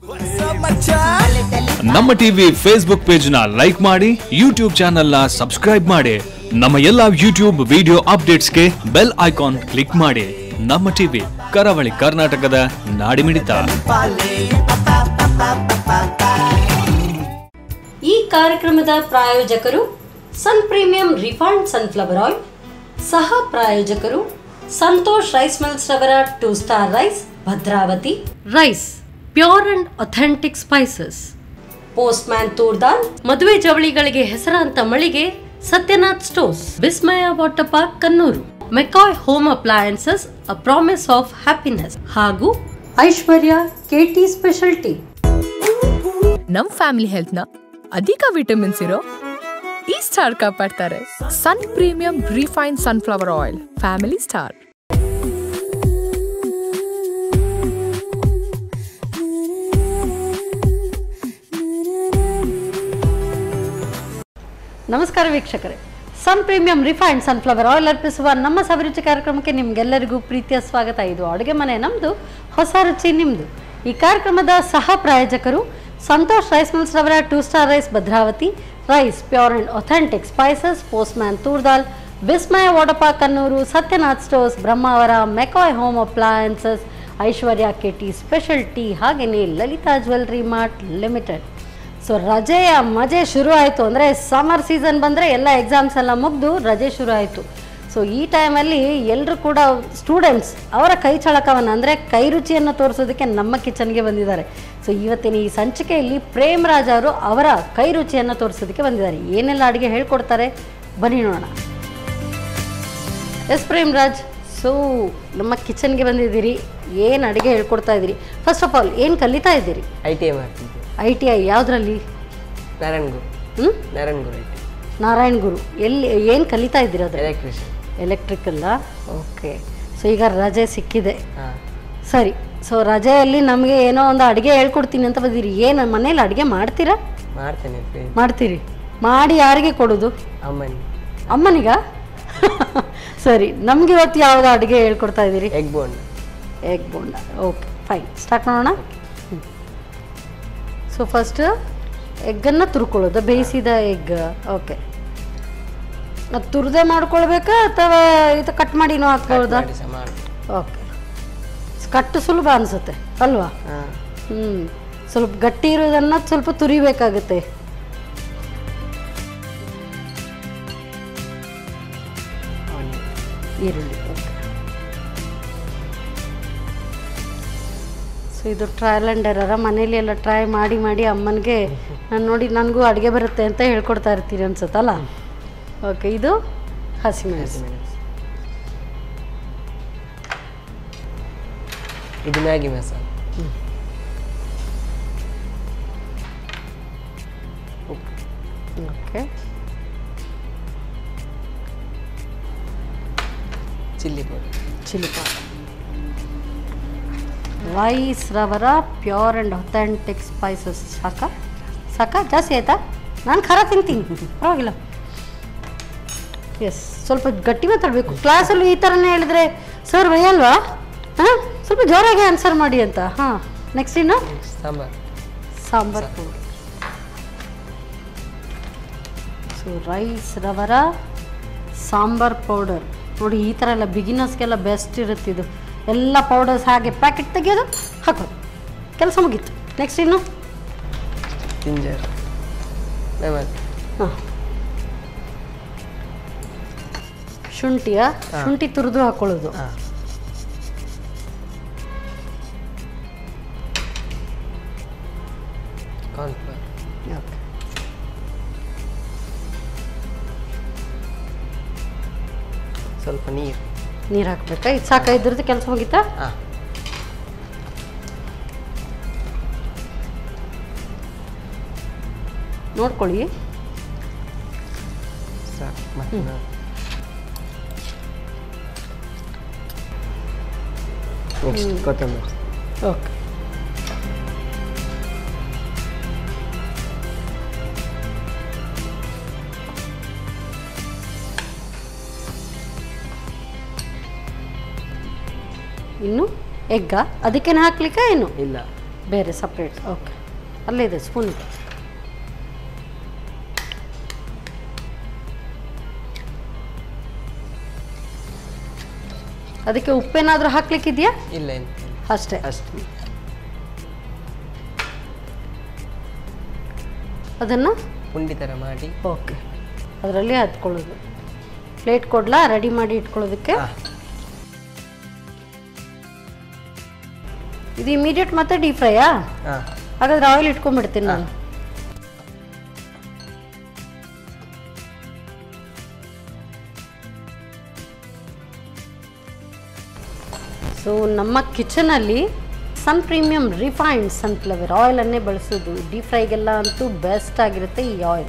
ನಮ್ಮ TV Facebook page ನ like ಮಾಡಿ ಯೂಟ್ಯೂಬ್ ಚಾನೆಲ್ ನ ಸಬ್ಸ್ಕ್ರೈಬ್ ಮಾಡಿ ನಮ್ಮ ಎಲ್ಲಾ ಯೂಟ್ಯೂಬ್ ವಿಡಿಯೋ ಅಪ್ಡೇಟ್ಸ್ಗೆ ಬೆಲ್ ಐಕಾನ್ ಕ್ಲಿಕ್ ಮಾಡಿ ನಮ್ಮ ಟಿವಿ ಕರಾವಳಿ ಕರ್ನಾಟಕದ ನಾಡಿಮಿಡಿತ ಈ ಕಾರ್ಯಕ್ರಮದ ಪ್ರಾಯೋಜಕರು ಸನ್ ಪ್ರೀಮಿಯಂ ರಿಫೈನ್ಡ್ ಸನ್ಫ್ಲವರ್ ಆಯಿಲ್ ಸಹ ಪ್ರಾಯೋಜಕರು ಸಂತೋಷ್ ರೈಸ್ ಮಿಲ್ಸ್ ರವರ two star rice Bhadravati rice pure and authentic spices postman toor dal ಮದುವೆ ಜವಳಿಗಳಿಗೆ ಹೆಸರಾಂತ ಮಳಿಗೆ Satyanath stores Vismaya water park Kannur McCoy home appliances a promise of happiness ಹಾಗೂ ಐಶ್ವರ್ಯ ಕೆಟಿ ಸ್ಪೆಷಾಲಿಟಿ ನಮ್ ಫ್ಯಾಮಿಲಿ ಹೆಲ್ತ್ ನ ಅಧಿಕ ವಿಟಮಿನ್ಸ್ ಇರೋ ಈ ಸ್ಟಾರ್ ಕಾಪಾಡ್ತಾರೆ ಸನ್ premium refine sunflower oil family star ನಮಸ್ಕಾರ ವೀಕ್ಷಕರೇ Sun premium refined sunflower oil ಅರ್ಪಿಸುವ ನಮ್ಮ ಸವಿರುಚಿ ಕಾರ್ಯಕ್ರಮಕ್ಕೆ ನಿಮ್ಗೆಲ್ಲರಿಗೂ ಪ್ರೀತಿಯ ಸ್ವಾಗತ ಇದು ಅಡುಗೆ ಮನೆ ನಮ್ಮದು ಹೊಸ ರುಚಿ ನಿಮ್ಮದು ಈ ಕಾರ್ಯಕ್ರಮದ ಸಹ ಪ್ರಾಯೋಜಕರು ಸಂತೋಷ್ ರೈಸ್ ಮಿಲ್ಸ್ ರವರ two star rice Bhadravati rice pure and authentic spices postman toor dal Vismaya ವಾಟಪಾ Kannur Satyanath stores Brahmavar McCoy home appliances Aishwarya KT special tea ಹಾಗೆಯೇ Lalitha jewellery mart limited so ರಜೆಯ ಮಜೆ ಶುರು ಆಯಿತು ಅಂದರೆ ಸಮ್ಮರ್ ಸೀಸನ್ ಬಂದರೆ ಎಲ್ಲ ಎಕ್ಸಾಮ್ಸ್ ಎಲ್ಲ ಮುಗಿದು ರಜೆ ಶುರು ಆಯಿತು ಸೊ ಈ ಟೈಮಲ್ಲಿ ಎಲ್ಲರೂ ಕೂಡ ಸ್ಟೂಡೆಂಟ್ಸ್ ಅವರ ಕೈ ಚಳಕವನ್ನು ಅಂದರೆ ಕೈ ರುಚಿಯನ್ನು ತೋರಿಸೋದಕ್ಕೆ ನಮ್ಮ ಕಿಚನ್ಗೆ ಬಂದಿದ್ದಾರೆ ಸೊ ಇವತ್ತಿನ ಈ ಸಂಚಿಕೆಯಲ್ಲಿ ಪ್ರೇಮ್ ರಾಜ್ ಅವರು ಅವರ ಕೈ ರುಚಿಯನ್ನು ತೋರಿಸೋದಕ್ಕೆ ಬಂದಿದ್ದಾರೆ ಏನೆಲ್ಲ ಅಡುಗೆ ಹೇಳ್ಕೊಡ್ತಾರೆ ಬನ್ನಿ ನೋಡೋಣ ಎಸ್ ಪ್ರೇಮ್ ರಾಜ್ ಸೊ ನಮ್ಮ ಕಿಚನ್ಗೆ ಬಂದಿದ್ದೀರಿ ಏನು ಅಡುಗೆ ಹೇಳ್ಕೊಡ್ತಾ ಇದ್ದೀರಿ ಫಸ್ಟ್ ಆಫ್ ಆಲ್ ಏನು ಕಲಿತಾ ಇದ್ದೀರಿ ಐ ಟಿ ಐ ಮಾಡ್ತಿದ್ದೆ ಐ ಟಿ ಐ ಯಾವುದ್ರಲ್ಲಿ ನಾರಾಯಣ್ ಗುರು ಹ್ಞೂ ನಾರಾಯಣ್ ಗುರು ಐ ಟಿ ನಾರಾಯಣ್ ಗುರು ಎಲ್ಲಿ ಏನು ಕಲಿತಾ ಇದ್ದೀರಾ ಅದ್ರ ಎಲೆಕ್ಟ್ರಿಷಿಯನ್ ಎಲೆಕ್ಟ್ರಿಕಲ್ಲ ಓಕೆ ಸೊ ಈಗ ರಜೆ ಸಿಕ್ಕಿದೆ ಹಾಂ ಸರಿ ಸೊ ರಜೆಯಲ್ಲಿ ನಮಗೆ ಏನೋ ಒಂದು ಅಡುಗೆ ಹೇಳ್ಕೊಡ್ತೀನಿ ಅಂತ ಬಂದಿರಿ ಏನು ಮನೇಲಿ ಅಡುಗೆ ಮಾಡ್ತೀರಾ ಮಾಡ್ತೇನೆ ಫ್ರೀ ಮಾಡ್ತೀರಿ ಮಾಡಿ ಯಾರಿಗೆ ಕೊಡೋದು ಅಮ್ಮನಿ ಅಮ್ಮನಿಗ ಸರಿ ನಮ್ಗೆ ಇವತ್ತು ಯಾವ್ದು ಅಡುಗೆ ಹೇಳ್ಕೊಡ್ತಾ ಇದ್ದೀರಿ egg bonda egg bonda okay fine start ಮಾಡೋಣ ಸೊ ಫಸ್ಟ್ ಎಗ್ಗನ್ನು ತುರ್ಕೊಳ್ಳೋದು ಬೇಯಿಸಿದ ಎಗ್ ಓಕೆ ಅದು ತುರ್ದೆ ಮಾಡ್ಕೊಳ್ಬೇಕಾ ಅಥವಾ ಇದು ಕಟ್ ಮಾಡಿನೂ ಹಾಕ್ಕೊಳ್ಳೋದಾ ಮಾಡಿ ಸಹ ಮಾಡಿ ಓಕೆ ಕಟ್ಟು ಸುಲಭ ಅನಿಸುತ್ತೆ ಅಲ್ವಾ ಹಾಂ ಹ್ಞೂ ಸ್ವಲ್ಪ ಗಟ್ಟಿ ಇರೋದನ್ನು ಸ್ವಲ್ಪ ತುರಿಬೇಕಾಗುತ್ತೆ ಈರುಳ್ಳಿ ಓಕೆ ಸೊ ಇದು ಟ್ರಯಲ್ ಆ್ಯಂಡ್ ಎರರ ಮನೇಲಿ ಎಲ್ಲ ಟ್ರೈ ಮಾಡಿ ಮಾಡಿ ಅಮ್ಮನಿಗೆ ನಾನು ನೋಡಿ ನನಗೂ ಅಡುಗೆ ಬರುತ್ತೆ ಅಂತ ಹೇಳ್ಕೊಡ್ತಾ ಇರ್ತೀರಿ ಅನ್ಸುತ್ತಲ್ಲ ಓಕೆ ಇದು ಹಸಿಮೆಣಸು ಇದು Maggi masala okay chilli powder chilli powder rice ರವರ ಪ್ಯೂರ್ ಆ್ಯಂಡ್ ಅಥೆಂಟಿಕ್ ಸ್ಪೈಸಸ್ ಸಾಕಾ ಸಾಕಾ ಜಾಸ್ತಿ ಆಯ್ತಾ ನಾನು ಖಾರ ತಿಂತೀನಿ ಪರವಾಗಿಲ್ಲ ಎಸ್ ಸ್ವಲ್ಪ ಗಟ್ಟಿ ಮಾತಾಡಬೇಕು ಕ್ಲಾಸಲ್ಲಿ ಈ ಥರನೇ ಹೇಳಿದ್ರೆ ಸರ್ ಭಯಲ್ವಾ ಹಾಂ ಸ್ವಲ್ಪ ಜೋರಾಗಿ ಆನ್ಸರ್ ಮಾಡಿ ಅಂತ ಹಾಂ ನೆಕ್ಸ್ಟ್ ಇನ್ನು sambar sambar powder so rice ರವರ ಸಾಂಬಾರ್ ಪೌಡರ್ ನೋಡಿ ಈ ಥರ ಎಲ್ಲ ಬಿಗಿನರ್ಸ್ಗೆಲ್ಲ ಬೆಸ್ಟ್ ಇರುತ್ತೆ ಇದು ಎಲ್ಲ ಪೌಡರ್ಸ್ ಹಾಗೆ ಪ್ಯಾಕೆಟ್ ತೆಗೆಯೋದು ಹಾಕೋದು ಕೆಲಸ ಮುಗೀತು ನೆಕ್ಸ್ಟ್ ಇನ್ನು ಜಿಂಜರ್ ಲೆಮನ್ ಹಾಂ ಶುಂಠಿಯ ಶುಂಠಿ ತುರಿದು ಹಾಕೊಳ್ಳೋದು ಹಾಂ ಕಾರ್ನ್ಫ್ಲವರ್ ಓಕೆ ಸ್ವಲ್ಪ ನೀರು ನೀರು ಹಾಕ್ಬೇಕಾ ಇದು ಸಾಕ ಇದ್ರದ್ದು ಕೆಲಸ ಮುಗೀತಾ ಹಾಂ ನೋಡ್ಕೊಳ್ಳಿ ಸಾಕು ಮತ್ತೆ ನೆಕ್ಸ್ಟ್ ಕೊತ್ತಂಬರಿ ಓಕೆ ಇನ್ನು ಎಗ್ಗ ಅದಕ್ಕೇನು ಹಾಕ್ಲಿಕ್ಕ ಏನು ಇಲ್ಲ ಬೇರೆ ಸಪ್ರೇಟ್ ಓಕೆ ಅಲ್ಲೇ ಇದೆ ಸ್ಪೂನ್ ಇದೆ ಅದಕ್ಕೆ ಉಪ್ಪೇನಾದರೂ ಹಾಕ್ಲಿಕ್ಕಿದೆಯಾ ಇಲ್ಲ ಎಂತ ಇಲ್ಲ. ಅಷ್ಟೇ ಅಷ್ಟೇ ಅದನ್ನು ಪುಂಡಿ ಥರ ಮಾಡಿ ಓಕೆ ಅದರಲ್ಲಿ ಹತ್ಕೊಳ್ಳೋದು ಪ್ಲೇಟ್ ಕೊಡ್ಲಾ ರೆಡಿ ಮಾಡಿ ಇಟ್ಕೊಳ್ಳೋದಕ್ಕೆ ಹಾ. ಇದು ಇಮಿಡಿಯೇಟ್ ಮತ್ತೆ ಡೀಪ್ ಫ್ರೈಯಾ ಹಾಂ ಹಾಗಾದ್ರೆ ಆಯಿಲ್ ಇಟ್ಕೊಂಡ್ಬಿಡ್ತೀನಿ ನಾನು ಸೊ ನಮ್ಮ ಕಿಚನಲ್ಲಿ ಸನ್ ಪ್ರೀಮಿಯಂ ರಿಫೈನ್ಡ್ ಸನ್ಫ್ಲವರ್ ಆಯಿಲನ್ನೇ ಬಳಸೋದು ಡೀಪ್ ಫ್ರೈಗೆಲ್ಲ ಅಂತೂ ಬೆಸ್ಟ್ ಆಗಿರುತ್ತೆ ಈ ಆಯಿಲ್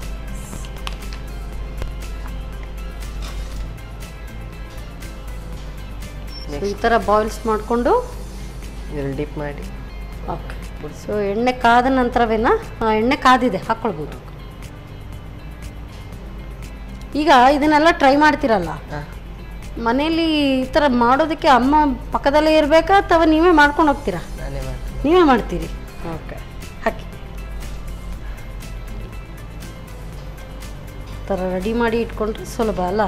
ಈ ಥರ ಬಾಯ್ಲ್ಸ್ ಮಾಡಿಕೊಂಡು ಇದರಲ್ಲಿ ಡಿಪ್ ಮಾಡಿ ಓಕೆ ಸೊ ಎಣ್ಣೆ ಕಾದ ನಂತರವೇನ ಆ, ಎಣ್ಣೆ ಕಾದಿದೆ ಹಾಕ್ಕೊಳ್ಬೋದು ಈಗ ಇದನ್ನೆಲ್ಲ ಟ್ರೈ ಮಾಡ್ತೀರಲ್ಲ ಹಾಂ ಮನೇಲಿ ಈ ಥರ ಮಾಡೋದಕ್ಕೆ ಅಮ್ಮ ಪಕ್ಕದಲ್ಲೇ ಇರಬೇಕಾ ಅಥವಾ ನೀವೇ ಮಾಡ್ಕೊಂಡು ಹೋಗ್ತೀರಾ ನಾನೇ ಮಾಡ್ತೀನಿ ನೀವೇ ಮಾಡ್ತೀರಿ ಓಕೆ ಹಾಕಿ ಈ ಥರ ರೆಡಿ ಮಾಡಿ ಇಟ್ಕೊಂಡ್ರೆ ಸುಲಭ ಅಲ್ಲ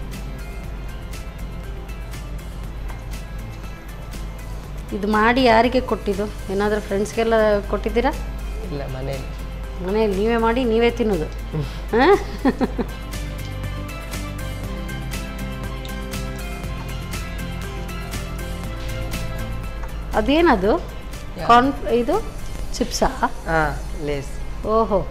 ಇದು ಮಾಡಿ ಯಾರಿಗೆ ಕೊಟ್ಟಿದ್ದು ಏನಾದರೂ ಫ್ರೆಂಡ್ಸ್ಗೆಲ್ಲ ಕೊಟ್ಟಿದ್ದೀರಾ ಇಲ್ಲ ಮನೇಲಿ ಮನೇಲಿ ನೀವೇ ಮಾಡಿ ನೀವೇ ತಿನ್ನೋದು ಹಾಂ ಅದೇನದು ಕಾರ್ನ್ ಇದು ಚಿಪ್ಸಾ ಹಾಂ ಲೇಸ್ ಓಹೋ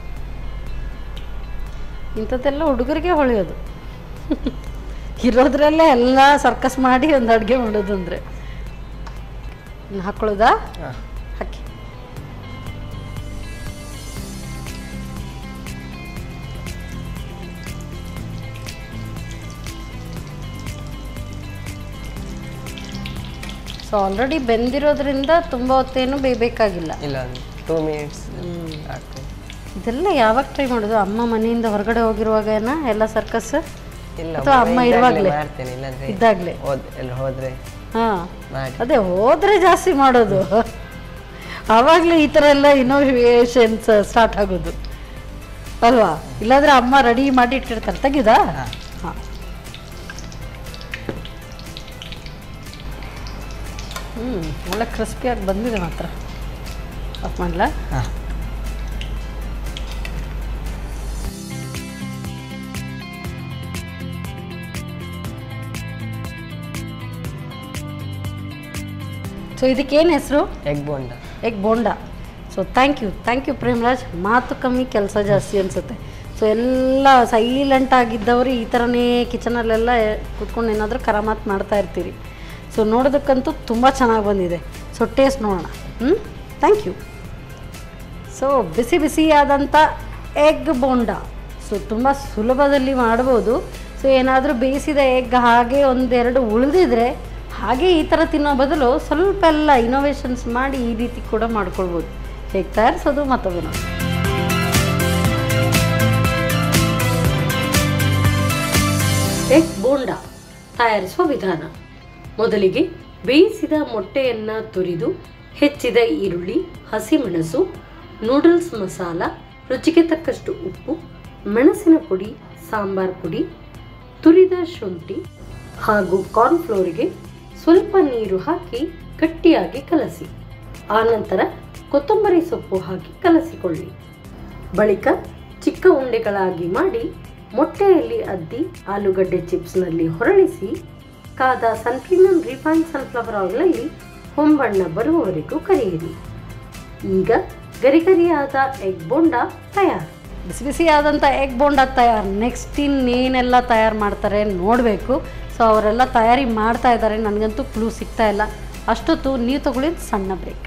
ಇಂಥದ್ದೆಲ್ಲ ಹುಡುಗರಿಗೆ ಹೊಳೆಯೋದು ಇರೋದ್ರಲ್ಲೇ ಎಲ್ಲ ಸರ್ಕಸ್ ಮಾಡಿ ಒಂದು ಅಡುಗೆ ಮಾಡೋದು ಅಂದರೆ ಹಾಕ್ಕೊಳ್ಳೋದಾ ಹಾಂ ಹಾಕಿ ಸೊ ಆಲ್ರೆಡಿ ಬೆಂದಿರೋದ್ರಿಂದ ತುಂಬ ಹೊತ್ತೇನು ಬೇಯಬೇಕಾಗಿಲ್ಲ ಇಲ್ಲ ಒಂದು ಟೂ ಮಿನಿಟ್ಸ್ ಆಗ್ತದೆ ಇದೆಲ್ಲ ಯಾವಾಗ ಟ್ರೈ ಮಾಡೋದು ಅಮ್ಮ ಮನೆಯಿಂದ ಹೊರಗಡೆ ಹೋಗಿರುವಾಗೇನ ಎಲ್ಲ ಸರ್ಕಸ್ ಇಲ್ಲ ಅಥವಾ ಅಮ್ಮ ಮನೆ ಇದ್ದಾಗ್ಲೇ ಇರುವಾಗ್ಲೇ? ಮಾಡ್ತೇನೆ ಇಲ್ಲಾಂದ್ರೆ ಇದ್ದಾಗಲೇ ಹೋದ್ ಎಲ್ಲ ಹೋದ್ರೆ ಹಾಂ ಮಾಡಿ ಅದೇ ಹೋದ್ರೆ ಜಾಸ್ತಿ ಮಾಡೋದು ಆವಾಗಲೇ ಈ ಥರ ಎಲ್ಲ ಇನೋವೇಷನ್ಸ್ ಸ್ಟಾರ್ಟ್ ಆಗೋದು ಅಲ್ವಾ ಇಲ್ಲಾಂದ್ರೆ ಅಮ್ಮ ರೆಡಿ ಮಾಡಿ ಇಟ್ಟಿರ್ತಾರೆ ತೆಗಿದಾ ಹಾಂ ಹಾಂ ಹ್ಞೂ ಒಳ್ಳೆ ಕ್ರಿಸ್ಪಿಯಾಗಿ ಬಂದಿದೆ ಮಾತ್ರ ಆಫ್ ಮಾಡಲಾ ಹಾಂ ಸೊ ಇದಕ್ಕೇನು ಹೆಸರು egg bonda egg bonda so thank you thank you Premraj ಮಾತು ಕಮ್ಮಿ ಕೆಲಸ ಜಾಸ್ತಿ ಅನಿಸುತ್ತೆ ಸೊ ಎಲ್ಲ ಸೈಲೆಂಟ್ ಆಗಿದ್ದವರು ಈ ಥರನೇ ಕಿಚನಲ್ಲೆಲ್ಲ ಕುತ್ಕೊಂಡು ಏನಾದರೂ ಕರಾಮಾತ್ ಮಾಡ್ತಾ ಇರ್ತೀರಿ ಸೊ ನೋಡೋದಕ್ಕಂತೂ ತುಂಬ ಚೆನ್ನಾಗಿ ಬಂದಿದೆ ಸೊ ಟೇಸ್ಟ್ ನೋಡೋಣ ಹ್ಞೂ ಥ್ಯಾಂಕ್ ಯು ಸೊ ಬಿಸಿ ಬಿಸಿಯಾದಂಥ ಎಗ್ ಬೋಂಡ ಸೊ ತುಂಬ ಸುಲಭದಲ್ಲಿ ಮಾಡ್ಬೋದು ಸೊ ಏನಾದರೂ ಬೇಯಿಸಿದ ಎಗ್ ಹಾಗೆ ಒಂದೆರಡು ಉಳಿದಿದ್ರೆ ಹಾಗೆ ಈ ಥರ ತಿನ್ನೋ ಬದಲು ಸ್ವಲ್ಪ ಎಲ್ಲ ಇನೋವೇಷನ್ಸ್ ಮಾಡಿ ಈ ರೀತಿ ಕೂಡ ಮಾಡ್ಕೊಳ್ಬೋದು ಹೇಗೆ ತಯಾರಿಸೋದು ಮತ್ತೊಮ್ಮೆ ನೋಡಿ ಎಗ್ ಬೋಂಡ ತಯಾರಿಸುವ ವಿಧಾನ ಮೊದಲಿಗೆ ಬೇಯಿಸಿದ ಮೊಟ್ಟೆಯನ್ನು ತುರಿದು ಹೆಚ್ಚಿದ ಈರುಳ್ಳಿ ಹಸಿಮೆಣಸು ನೂಡಲ್ಸ್ ಮಸಾಲ ರುಚಿಗೆ ತಕ್ಕಷ್ಟು ಉಪ್ಪು ಮೆಣಸಿನ ಪುಡಿ ಸಾಂಬಾರ್ ಪುಡಿ ತುರಿದ ಶುಂಠಿ ಹಾಗೂ ಕಾರ್ನ್ಫ್ಲೋರಿಗೆ ಸ್ವಲ್ಪ ನೀರು ಹಾಕಿ ಗಟ್ಟಿಯಾಗಿ ಕಲಸಿ ಆನಂತರ ಕೊತ್ತಂಬರಿ ಸೊಪ್ಪು ಹಾಕಿ ಕಲಸಿಕೊಳ್ಳಿ ಬಳಿಕ ಚಿಕ್ಕ ಉಂಡೆಗಳಾಗಿ ಮಾಡಿ ಮೊಟ್ಟೆಯಲ್ಲಿ ಅದ್ದಿ ಆಲೂಗಡ್ಡೆ ಚಿಪ್ಸ್ನಲ್ಲಿ ಹೊರಳಿಸಿ ಕಾದ ಸನ್ ಪ್ರೀಮಿಯಂ ರಿಫೈನ್ ಸನ್ಫ್ಲವರ್ ಆಯಿಲಲ್ಲಿ ಹೊಂಬಣ್ಣ ಬರುವವರೆಗೂ ಕರಿಯಿರಿ ಈಗ ಗರಿಗರಿಯಾದ ಎಗ್ ಬೋಂಡ ತಯಾರು ಬಿಸಿ ಬಿಸಿಯಾದಂಥ ಎಗ್ ಬೋಂಡ ತಯಾರು ನೆಕ್ಸ್ಟ್ ಇನ್ನೇನೆಲ್ಲ ತಯಾರು ಮಾಡ್ತಾರೆ ನೋಡಬೇಕು ಸೊ ಅವರೆಲ್ಲ ತಯಾರಿ ಮಾಡ್ತಾ ಇದ್ದಾರೆ ನನಗಂತೂ ಕ್ಲೂ ಸಿಗ್ತಾ ಇಲ್ಲ ಅಷ್ಟೊತ್ತು ನೀವು ತಗೊಳ್ಳಿದ ಸಣ್ಣ ಬ್ರೇಕ್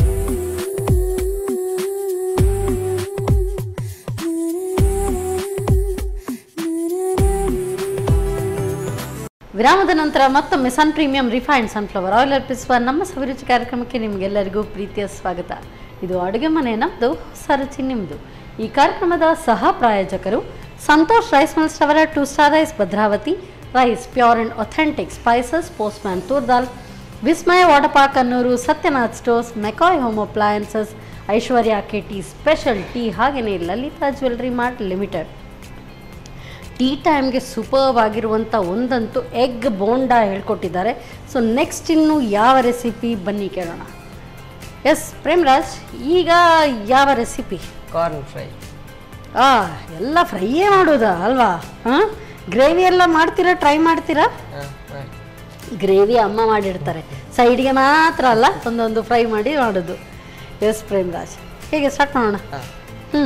ವಿರಾಮದ ನಂತರ ಮತ್ತೊಮ್ಮೆ sun premium refined sunflower oil ಅರ್ಪಿಸುವ ನಮ್ಮ ಸವಿರುಚಿ ಕಾರ್ಯಕ್ರಮಕ್ಕೆ ನಿಮಗೆಲ್ಲರಿಗೂ ಪ್ರೀತಿಯ ಸ್ವಾಗತ ಇದು ಅಡುಗೆ ಮನೆ ನಮ್ಮದು ಸರುಚಿ ನಿಮ್ಮದು ಈ ಕಾರ್ಯಕ್ರಮದ ಸಹ ಪ್ರಾಯೋಜಕರು ಸಂತೋಷ್ ರೈಸ್ ಮಿಲ್ಸ್ ಅವರ two star rice Bhadravati rice pure and authentic spices postman toor dal Vismaya water park Annur Satyanath stores McCoy home appliances Aishwarya KT special tea ಹಾಗೆಯೇ Lalitha jewellery mart limited tea ಟೈಮ್ಗೆ ಸೂಪರ್ಬ್ ಆಗಿರುವಂಥ ಒಂದಂತೂ ಎಗ್ ಬೋಂಡಾ ಹೇಳ್ಕೊಟ್ಟಿದ್ದಾರೆ ಸೊ ನೆಕ್ಸ್ಟ್ ಇನ್ನು ಯಾವ ರೆಸಿಪಿ ಬನ್ನಿ ಕೇಳೋಣ ಎಸ್ ಪ್ರೇಮ್ರಾಜ್ ಈಗ ಯಾವ ರೆಸಿಪಿ ಕಾರ್ನ್ ಫ್ರೈ ಆ ಎಲ್ಲ ಫ್ರೈಯೇ ಮಾಡೋದಾ ಅಲ್ವಾ ಹಾಂ ಗ್ರೇವಿ ಎಲ್ಲ ಮಾಡ್ತೀರಾ ಟ್ರೈ ಮಾಡ್ತೀರಾ ಹಾಂ ಮಾಡಿ ಗ್ರೇವಿ ಅಮ್ಮ ಮಾಡಿರ್ತಾರೆ ಸೈಡ್ಗೆ ಮಾತ್ರ ಅಲ್ಲ ಒಂದೊಂದು ಫ್ರೈ ಮಾಡಿ ಮಾಡೋದು ಎಸ್ ಪ್ರೇಮ್ರಾಜ್ ಹೇಗೆ ಸ್ಟಾರ್ಟ್ ಮಾಡೋಣ ಹಾಂ ಹ್ಞೂ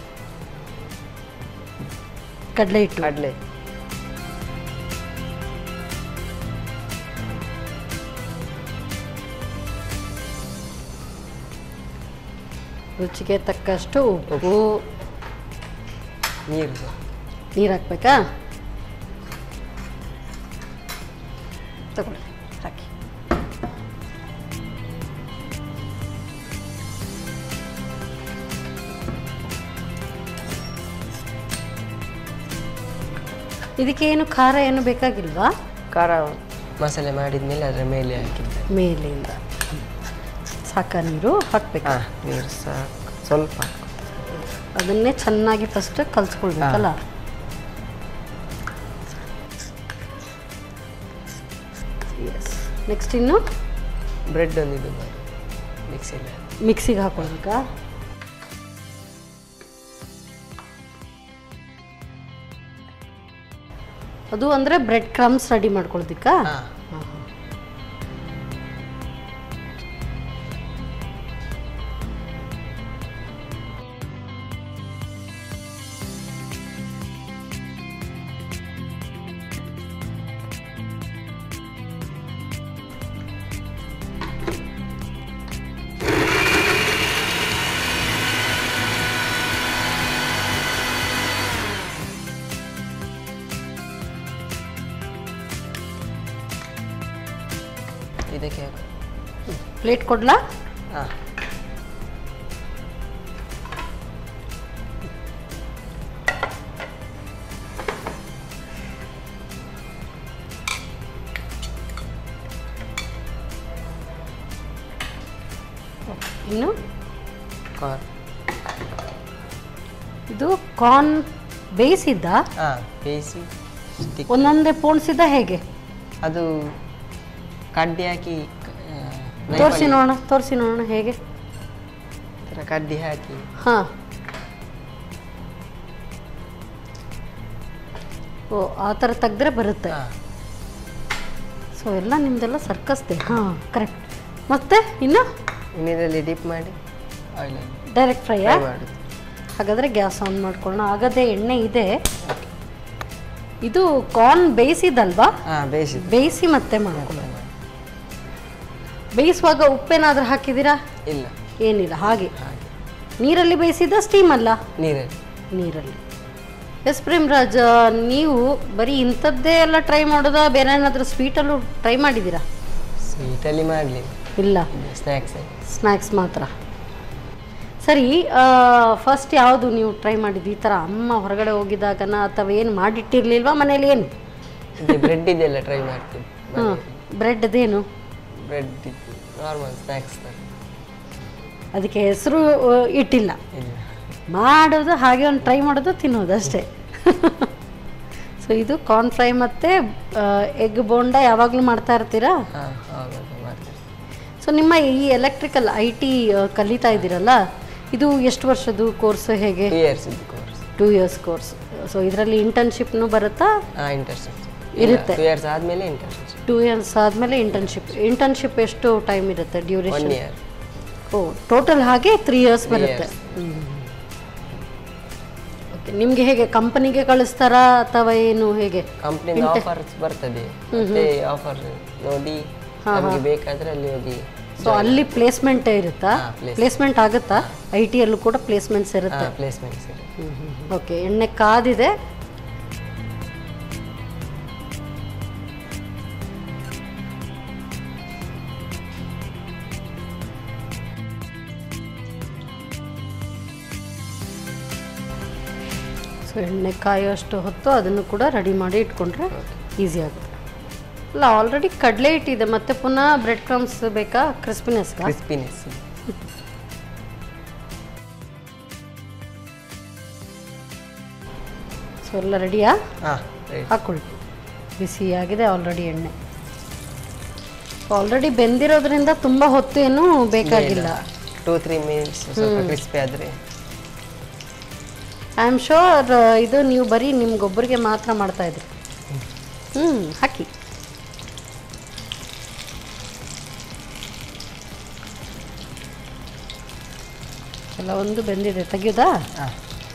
ಕಡಲೆ ಹಿಟ್ಟು ಕಡಲೆ ರುಚಿಗೆ ತಕ್ಕಷ್ಟು ಉಪ್ಪು ನೀರು ಸರ್ ನೀರು ಹಾಕ್ಬೇಕಾ ತಗೊಳ್ಳಿ ಹಾಕಿ ಇದಕ್ಕೆ ಏನು ಖಾರ ಏನು ಬೇಕಾಗಿಲ್ವಾ ಖಾರ ಮಸಾಲೆ ಮಾಡಿದ್ಮೇಲೆ ಅದರ ಮೇಲೆ ಹಾಕಿದ್ದೆ ಮೇಲಿಂದ ಸಾಕ ನೀರು ಹಾಕ್ಬೇಕಾ ಹಾಂ ನೀರು ಸಾಕು ಸ್ವಲ್ಪ ಹಾಕು. ಅದನ್ನೇ ಚೆನ್ನಾಗಿ ಫಸ್ಟ್ ಕಲ್ಸ್ಕೊಳ್ಬೇಕಲ್ಲ ಎಸ್ ನೆಕ್ಸ್ಟ್ ಇನ್ನು ಬ್ರೆಡ್ ಒಂದು ಇದು ಮಾಡಿ ಮಿಕ್ಸಿಯಲ್ಲಿ ಮಿಕ್ಸಿಗೆ ಹಾಕೊಳ್ಬೇಕಾ ಅದು ಅಂದರೆ ಬ್ರೆಡ್ ಕ್ರಮ್ಸ್ ರೆಡಿ ಮಾಡ್ಕೊಳ್ಬೇಕಾ ಹಾಂ ಇದಕ್ಕೆ ಹಾಕು ಪ್ಲೇಟ್ ಕೊಡ್ಲಾ ಹಾಂ ಇನ್ನು ಕಾರ್ನ್ ಇದು ಕಾರ್ನ್ ಬೇಯಿಸಿದ್ದ ಹಾಂ ಬೇಯಿಸಿ ಸ್ಟಿಕ್ ಒಂದೊಂದೇ ಪೋಣಿಸಿದ್ದ ಹೇಗೆ ಅದು ಕಡ್ಡಿ ಹಾಕಿ ಆ, knife ತೋರಿಸಿ ಅಲ್ಲಿ ನೋಡೋಣ ತೋರಿಸಿ ನೋಡೋಣ ಹೇಗೆ ಈ ಥರ ಕಡ್ಡಿ ಹಾಕಿ ಹಾಂ ಓ ಆ ಥರ ತೆಗ್ದ್ರೆ ಬರುತ್ತೆ ಹಾಂ ಸೊ ಎಲ್ಲ ನಿಮ್ದೆಲ್ಲ ಸರ್ಕಸ್ದೆ ಹಾಂ ಕರೆಕ್ಟ್ ಮತ್ತೆ ಇನ್ನು ಇನ್ನಿದ್ರಲ್ಲಿ ಡಿಪ್ ಮಾಡಿ ಆಯಿಲ್ ಡೈರೆಕ್ಟ್ ಫ್ರೈಯಾ ಫ್ರೈ ಮಾಡೋದು ಹಾಗಾದರೆ ಗ್ಯಾಸ್ ಆನ್ ಮಾಡ್ಕೊಳ್ಳೋಣ ಆಗದೆ ಎಣ್ಣೆ ಇದೆ ಇದು ಕಾರ್ನ್ ಬೇಯಿಸಿದಲ್ವಾ ಹಾಂ ಬೇಯಿಸಿದ್ದು ಬೇಯಿಸಿ ಮತ್ತೆ ಮಾಡ್ಕೊಳ್ಳೋಣ ಬೇಯಿಸುವಾಗ ಉಪ್ಪೇನಾದ್ರೂ ಹಾಕಿದ್ದೀರಾ ಇಲ್ಲ ಏನಿಲ್ಲ ಹಾಗೆ ಹಾಗೆ ನೀರಲ್ಲಿ ಬೇಯಿಸಿದ ಸ್ಟೀಮ್ ಅಲ್ಲ ನೀರಲ್ಲಿ ನೀರಲ್ಲಿ ಎಸ್ ಪ್ರೇಮ್ರಾಜ್ ನೀವು ಬರೀ ಇಂಥದ್ದೇ ಎಲ್ಲ ಟ್ರೈ ಮಾಡೋದಾ ಬೇರೆ ಏನಾದರೂ ಸ್ವೀಟಲ್ಲೂ ಟ್ರೈ ಮಾಡಿದ್ದೀರಾ ಸ್ವೀಟಲ್ಲಿ ಮಾಡಲಿ ಇಲ್ಲ ಸ್ನ್ಯಾಕ್ಸ್ ಸ್ನ್ಯಾಕ್ಸ್ ಮಾತ್ರ ಸರಿ ಫಸ್ಟ್ ಯಾವುದು ನೀವು ಟ್ರೈ ಮಾಡಿದ್ದು ಈ ಥರ ಅಮ್ಮ ಹೊರಗಡೆ ಹೋಗಿದಾಗನ ಅಥವಾ ಏನು ಮಾಡಿಟ್ಟಿರ್ಲಿಲ್ವಾ ಮನೇಲಿ ಏನು ಬ್ರೆಡ್ ಇದೆಲ್ಲ ಟ್ರೈ ಮಾಡ್ತೀವಿ ಹಾಂ ಬ್ರೆಡ್ದೇನು ಬ್ರೆಡ್ ಇತ್ತು ನಾರ್ಮಲ್ ಸ್ನ್ಯಾಕ್ಸ್ ಅದಕ್ಕೆ ಹೆಸರು ಇಟ್ಟಿಲ್ಲ ಇಲ್ಲ ಮಾಡೋದು ಹಾಗೆ ಒಂದು ಟ್ರೈ ಮಾಡೋದು ತಿನ್ನೋದು ಅಷ್ಟೇ ಸೊ ಇದು ಕಾರ್ನ್ ಫ್ರೈ ಮತ್ತು ಎಗ್ ಬೋಂಡ ಯಾವಾಗಲೂ ಮಾಡ್ತಾ ಇರ್ತೀರಾ ಹಾಂ ಹೌದು ಮಾಡ್ತೀವಿ ಸೊ ನಿಮ್ಮ ಈ ಎಲೆಕ್ಟ್ರಿಕಲ್ ಐ ಟಿ ಕಲಿತಾ ಇದ್ದೀರಲ್ಲ ಇದು ಎಷ್ಟು ವರ್ಷದ್ದು ಕೋರ್ಸ್ ಹೇಗೆ ಟೂ ಇಯರ್ಸ್ ಇದ್ದು course two years course so ಇದರಲ್ಲಿ ಇಂಟರ್ನ್ಶಿಪ್ನು ಬರುತ್ತಾ ಹಾಂ ಇಂಟರ್ನ್ಶಿಪ್ ಇರುತ್ತೆ. ಟೂ ಇಯರ್ಸ್ ಆದಮೇಲೆ ಇಂಟರ್ನ್ಶಿಪ್ ಟೂ ಇಯರ್ಸ್ ಆದಮೇಲೆ ಇಂಟರ್ನ್ಶಿಪ್ ಇಂಟರ್ನ್ಶಿಪ್ ಎಷ್ಟು ಟೈಮ್ ಇರುತ್ತೆ one duration year oh total ಹಾಗೆ ತ್ರೀ ಇಯರ್ಸ್ Three ಬರುತ್ತೆ years. ಓಕೆ ನಿಮಗೆ ಹೇಗೆ ಕಂಪನಿಗೆ ಕಳಿಸ್ತಾರಾ ಅಥವಾ ಏನು ಹೇಗೆ ಕಂಪ್ನಿಯಿಂದ ಆಫರ್ಸ್ ಬರ್ತದೆ ಮತ್ತೆ ಆಫರ್ ನೋಡಿ ನಮಗೆ ಬೇಕಾದ್ರೆ ಅಲ್ಲಿ ಹೋಗಿ ಸೊ ಅಲ್ಲಿ ಪ್ಲೇಸ್ಮೆಂಟ್ ಇರುತ್ತಾ ಹಾ, place- ಪ್ಲೇಸ್ಮೆಂಟ್ ಆಗುತ್ತಾ ಐ ಟಿಯಲ್ಲೂ ಕೂಡ ಪ್ಲೇಸ್ಮೆಂಟ್ಸ್ ಇರುತ್ತೆ ಪ್ಲೇಸ್ಮೆಂಟ್ಸ್ ಓಕೆ ಎಣ್ಣೆ ಕಾದಿದೆ ಸೊ ಎಣ್ಣೆ ಕಾಯೋಷ್ಟು ಹೊತ್ತು ಅದನ್ನು ಕೂಡ ರೆಡಿ ಮಾಡಿ ಇಟ್ಕೊಂಡ್ರೆ ಈಸಿ ಆಗುತ್ತೆ ಅಲ್ಲ ಆಲ್ರೆಡಿ ಕಡಲೆ ಹಿಟ್ಟಿದೆ ಮತ್ತೆ ಪುನಃ ಬ್ರೆಡ್ ಕ್ರಮ್ಸ್ ಬೇಕಾ ಕ್ರಿಸ್ಪಿನೆಸ್ಗಾ ಕ್ರಿಸ್ಪಿನೆಸ್ ಸೊ ಎಲ್ಲ ರೆಡಿಯಾ ಹಾಂ ರೈಟ್ ಹಾಕ್ಕೊಳ್ಳಿ ಬಿಸಿಯಾಗಿದೆ ಆಲ್ರೆಡಿ ಎಣ್ಣೆ ಆಲ್ರೆಡಿ ಬೆಂದಿರೋದ್ರಿಂದ ತುಂಬ ಹೊತ್ತು ಏನು ಬೇಕಾಗಿಲ್ಲ ಟೂ ತ್ರೀ ಮಿನಿಟ್ಸ್ ಸ್ವಲ್ಪ ಕ್ರಿಸ್ಪಿ ಆದರೆ ಐ ಆಮ್ ಶೋರ್ ಇದು ನೀವು ಬರೀ ನಿಮ್ಗೊಬ್ಬರಿಗೆ ಮಾತ್ರ ಮಾಡ್ತಾ ಇದ್ರಿ ಹ್ಞೂ ಹಾಕಿ ಕೆಲವೊಂದು ಬೆಂದಿದೆ ತೆಗೆಯೋದಾ ಹಾಂ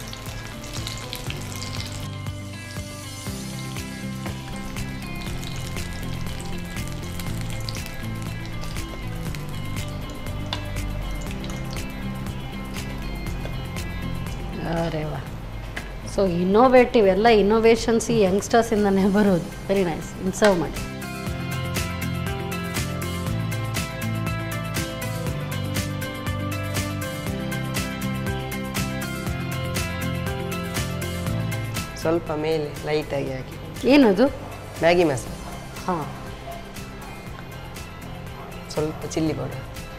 ಅರೆ ವಾ ಸೊ ಇನ್ನೋವೇಟಿವ್ ಎಲ್ಲ ಇನ್ನೋವೇಷನ್ಸ್ ಈ ಯಂಗ್ಸ್ಟರ್ಸಿಂದನೇ ಬರೋದು ವೆರಿ ನೈಸ್ ಇನ್ಸರ್ವ್ ಮಾಡಿ ಸ್ವಲ್ಪ ಮೇಲೆ ಲೈಟಾಗಿ ಹಾಕಿ ಏನದು ಮ್ಯಾಗಿ ಮಸಾಲ ಹಾಂ ಸ್ವಲ್ಪ ಚಿಲ್ಲಿ ಪೌಡರ್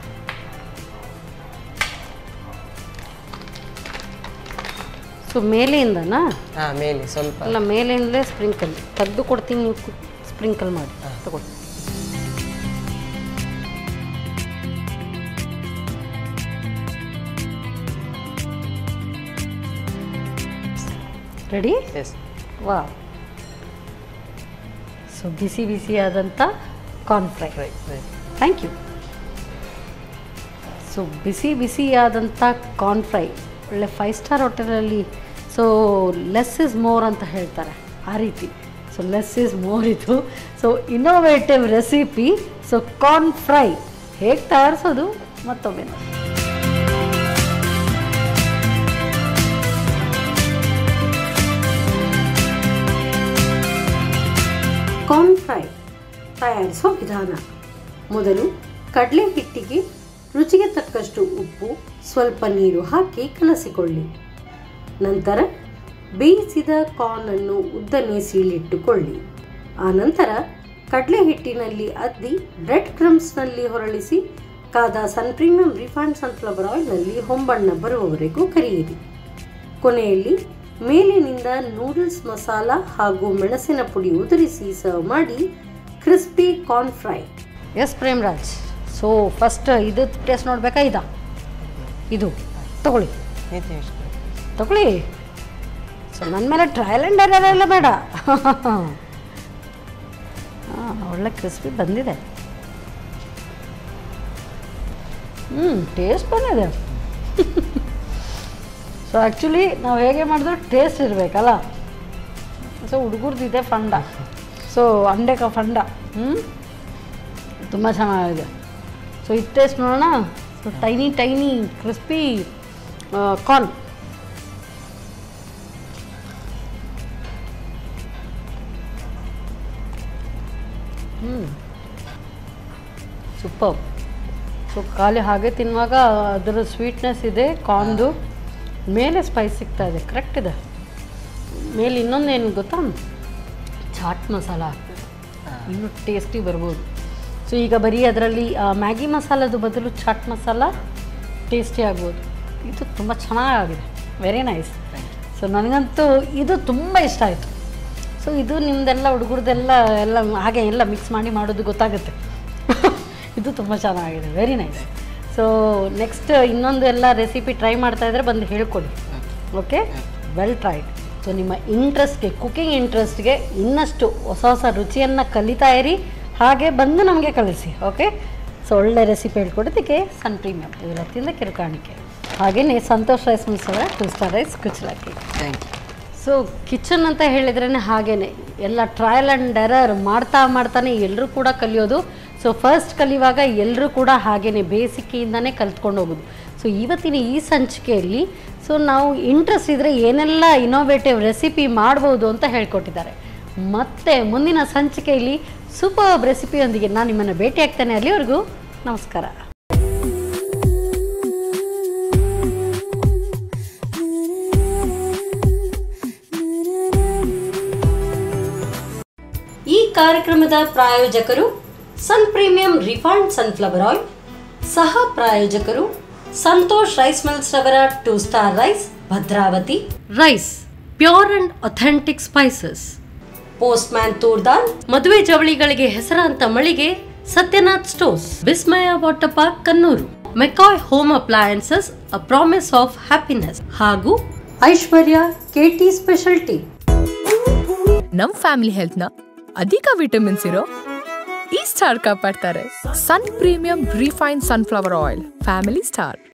ಸೊ ಮೇಲೆಯಿಂದನಾ ಹಾಂ ಮೇಲೆ ಸ್ವಲ್ಪ ಅಲ್ಲ ಮೇಲಿಂದಲೇ ಸ್ಪ್ರಿಂಕಲ್ ತೆಗೆದು ಕೊಡ್ತೀನಿ ನೀವು ಸ್ಪ್ರಿಂಕಲ್ ಮಾಡಿ ತಗೊಳ್ಳಿ ರೆಡಿ ಎಸ್ ವಾ ಸೊ ಬಿಸಿ ಬಿಸಿಯಾದಂಥ corn fry right right thank you so ಬಿಸಿ ಬಿಸಿಯಾದಂಥ ಕಾರ್ನ್ ಫ್ರೈ ಒಳ್ಳೆ ಫೈವ್ ಸ್ಟಾರ್ ಹೋಟೆಲಲ್ಲಿ ಸೊ ಲೆಸ್ ಇಸ್ ಮೋರ್ ಅಂತ ಹೇಳ್ತಾರೆ ಆ ರೀತಿ ಸೊ ಲೆಸ್ ಇಸ್ ಮೋರ್ ಇದು so innovative recipe so corn fry ಹೇಗೆ ತಯಾರಿಸೋದು ಮತ್ತೊಮ್ಮೆ ನೋಡಿ ಕಾರ್ನ್ ಫ್ರೈ ತಯಾರಿಸೋ ವಿಧಾನ ಮೊದಲು ಕಡಲೆ ಹಿಟ್ಟಿಗೆ ರುಚಿಗೆ ತಕ್ಕಷ್ಟು ಉಪ್ಪು ಸ್ವಲ್ಪ ನೀರು ಹಾಕಿ ಕಲಸಿಕೊಳ್ಳಿ ನಂತರ ಬೇಯಿಸಿದ ಕಾರ್ನನ್ನು ಉದ್ದನೆ ಸೀಳಿಟ್ಟುಕೊಳ್ಳಿ ಆನಂತರ ಕಡಲೆ ಹಿಟ್ಟಿನಲ್ಲಿ ಅದ್ದಿ ಬ್ರೆಡ್ ಕ್ರಮ್ಸ್ನಲ್ಲಿ ಹೊರಳಿಸಿ ಕಾದ ಸನ್ ಪ್ರೀಮಿಯಂ ರಿಫೈಂಡ್ ಸನ್ಫ್ಲವರ್ ಆಯಿಲ್ನಲ್ಲಿ ಹೊಂಬಣ್ಣ ಬರುವವರೆಗೂ ಕರಿಯಿರಿ ಕೊನೆಯಲ್ಲಿ ಮೇಲಿನಿಂದ ನೂಡಲ್ಸ್ ಮಸಾಲ ಹಾಗೂ ಮೆಣಸಿನ ಪುಡಿ ಉದುರಿಸಿ ಸರ್ವ್ ಮಾಡಿ crispy corn fry yes Premraj so first ಇದು ಟೇಸ್ಟ್ ನೋಡ್ಬೇಕಾ ಇದಾ ಇದು ತಗೊಳ್ಳಿ ನೀತಿ ಇಷ್ಟ ತಗೊಳ್ಳಿ ಸೊ ನನ್ನ ಮೇಲೆ ಟ್ರಯಲ್ ಆ್ಯಂಡ್ ಎರರ್ ಎಲ್ಲ ಬೇಡ ಹಾಂ ಒಳ್ಳೆ ಕ್ರಿಸ್ಪಿ ಬಂದಿದೆ ಹ್ಞೂ ಟೇಸ್ಟ್ ಬಂದಿದೆ ಸೊ ಆ್ಯಕ್ಚುಲಿ ನಾವು ಹೇಗೆ ಮಾಡಿದ್ರು ಟೇಸ್ಟ್ ಇರಬೇಕಲ್ಲ ಸೊ ಹುಡುಗರ್ದಿದೆ ಫಂಡ ಸೊ ಅಂಡೆ ಕ ಫಂಡ ಹ್ಞೂ ತುಂಬ ಚೆನ್ನಾಗಿದೆ ಸೊ ಇದು ಟೇಸ್ಟ್ ನೋಡೋಣ so tiny tiny crispy corn ಹ್ಞೂ ಸೂಪರ್ ಸೊ ಖಾಲಿ ಹಾಗೆ ತಿನ್ನುವಾಗ ಅದರ ಸ್ವೀಟ್ನೆಸ್ ಇದೆ ಕಾರ್ನ್ದು ಮೇಲೆ ಸ್ಪೈಸ್ ಸಿಗ್ತಾ ಇದೆ ಕರೆಕ್ಟ್ ಇದೆ ಮೇಲೆ ಇನ್ನೊಂದು ಏನು ಗೊತ್ತಾ ಚಾಟ್ ಮಸಾಲ ಹಾಕ್ತಾರೆ ಇನ್ನೂ ಟೇಸ್ಟಿ ಬರ್ಬೋದು ಸೊ ಈಗ ಬರೀ ಅದರಲ್ಲಿ ಮ್ಯಾಗಿ ಮಸಾಲದ ಬದಲು ಚಾಟ್ ಮಸಾಲ ಟೇಸ್ಟಿ ಆಗ್ಬೋದು ಇದು ತುಂಬ ಚೆನ್ನಾಗಿದೆ ವೆರಿ ನೈಸ್ ಸೊ ನನಗಂತೂ ಇದು ತುಂಬ ಇಷ್ಟ ಆಯಿತು ಸೊ ಇದು ನಿಮ್ಮದೆಲ್ಲ ಹುಡುಗರದೆಲ್ಲ ಎಲ್ಲ ಹಾಗೆ ಎಲ್ಲ ಮಿಕ್ಸ್ ಮಾಡಿ ಮಾಡೋದು ಗೊತ್ತಾಗುತ್ತೆ ಇದು ತುಂಬ ಚೆನ್ನಾಗಿದೆ ವೆರಿ ನೈಸ್ ಸೊ ನೆಕ್ಸ್ಟ್ ಇನ್ನೊಂದು ಎಲ್ಲ ರೆಸಿಪಿ ಟ್ರೈ ಮಾಡ್ತಾ ಇದ್ರೆ ಬಂದು ಹೇಳ್ಕೊಡಿ ಓಕೆ ವೆಲ್ ಟ್ರೈಡ್ ಸೊ ನಿಮ್ಮ ಇಂಟ್ರೆಸ್ಟ್ಗೆ ಕುಕಿಂಗ್ ಇಂಟ್ರೆಸ್ಟ್ಗೆ ಇನ್ನಷ್ಟು ಹೊಸ ಹೊಸ ರುಚಿಯನ್ನು ಕಲಿತಾ ಇರಿ ಹಾಗೆ ಬಂದು ನಮಗೆ ಕಳಿಸಿ ಓಕೆ ಸೊ ಒಳ್ಳೆ ರೆಸಿಪಿ ಹೇಳ್ಕೊಡೋದಕ್ಕೆ ಸನ್ ಪ್ರೀಮಿಯಂ ಇವತ್ತಿಂದ ಕಿರುಕಾಣಿಕೆ ಹಾಗೆಯೇ ಸಂತೋಷ್ ರೈಸ್ ಮಿಲ್ಸವರ ಟೂ ಸ್ಟಾರ್ ರೈಸ್ ಕುಚ್ಚಲಕ್ಕಿ ಥ್ಯಾಂಕ್ ಯು ಸೊ ಕಿಚನ್ ಅಂತ ಹೇಳಿದ್ರೇ ಹಾಗೇನೆ ಎಲ್ಲ ಟ್ರಯಲ್ ಆ್ಯಂಡ್ ಎರರ್ ಮಾಡ್ತಾ ಮಾಡ್ತಾನೆ ಎಲ್ಲರೂ ಕೂಡ ಕಲಿಯೋದು ಸೊ ಫಸ್ಟ್ ಕಲಿಯುವಾಗ ಎಲ್ಲರೂ ಕೂಡ ಹಾಗೇನೆ ಬೇಸಿಕ್ಕಿಂದನೇ ಕಲ್ತ್ಕೊಂಡು ಹೋಗೋದು ಸೊ ಇವತ್ತಿನ ಈ ಸಂಚಿಕೆಯಲ್ಲಿ ಸೊ ನಾವು ಇಂಟ್ರೆಸ್ಟ್ ಇದ್ದರೆ ಏನೆಲ್ಲ ಇನೋವೇಟಿವ್ ರೆಸಿಪಿ ಮಾಡ್ಬೋದು ಅಂತ ಹೇಳ್ಕೊಟ್ಟಿದ್ದಾರೆ ಮತ್ತೆ ಮುಂದಿನ ಸಂಚಿಕೆಯಲ್ಲಿ ಸೂಪರ್ ರೆಸಿಪಿಯೊಂದಿಗೆ ನಾನು ನಿಮ್ಮನ್ನು ಭೇಟಿ ಆಗ್ತೇನೆ ಅಲ್ಲಿವರೆಗೂ ನಮಸ್ಕಾರ ಈ ಕಾರ್ಯಕ್ರಮದ ಪ್ರಾಯೋಜಕರು ಸನ್ ಪ್ರೀಮಿಯಂ ರಿಫೈನ್ಡ್ ಸನ್ಫ್ಲವರ್ ಆಯಿಲ್ ಸಹ ಪ್ರಾಯೋಜಕರು ಸಂತೋಷ್ ರೈಸ್ ಮಿಲ್ಸ್ ರವರ two star rice Bhadravati rice pure and authentic spices postman toor dal ಮದುವೆ ಜವಳಿಗಳಿಗೆ ಹೆಸರಾಂತ ಮಳಿಗೆ Satyanath stores Vismaya water park Kannur McCoy home appliances a promise of happiness ಹಾಗೂ ಐಶ್ವರ್ಯ ಕೆಟಿ ಸ್ಪೆಷಾಲಿಟಿ ನಮ್ ಫ್ಯಾಮಿಲಿ ಹೆಲ್ತ್ನ ಅಧಿಕ ವಿಟಮಿನ್ಸ್ ಇರೋ ಈ ಸ್ಟಾರ್ ಕಾಪಾಡ್ತಾರೆ ಸನ್ premium refine sunflower oil family star